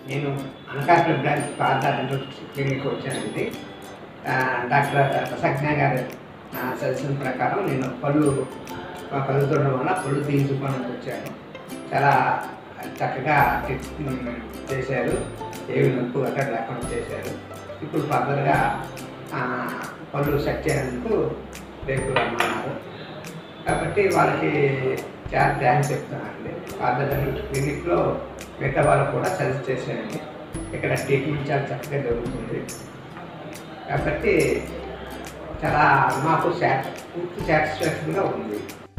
నేను Anakapalli branch Partha clinic వచ్చానండి ఆ, డాక్టర్ సజ్ఞ గారి సజెషన్ ప్రకారం నేను పళ్ళు మా పళ్ళు చూడడం వల్ల పళ్ళు తీయించుకోవడానికి వచ్చాను చాలా చక్కగా ట్రీట్మెంట్ చేశారు ఏమి నొప్పు అక్కడ లేకుండా చేశారు ఇప్పుడు ఫర్దర్గా ఆ, పళ్ళు సెట్ చేయడానికి రేపు రమ్మన్నారు కాబట్టి వాళ్ళకి చాలా థ్యాంక్స్ చెప్తున్నానండి ఫర్దర్ క్లినిక్లో మిగతా వాళ్ళకు కూడా సజెస్ట్ చేశానండి ఇక్కడ ట్రీట్మెంట్ చాలా చక్కగా జరుగుతుంది కాబట్టి చాలా మాకు శాట్ పూర్తి సాటిస్ఫాక్షన్గా ఉంది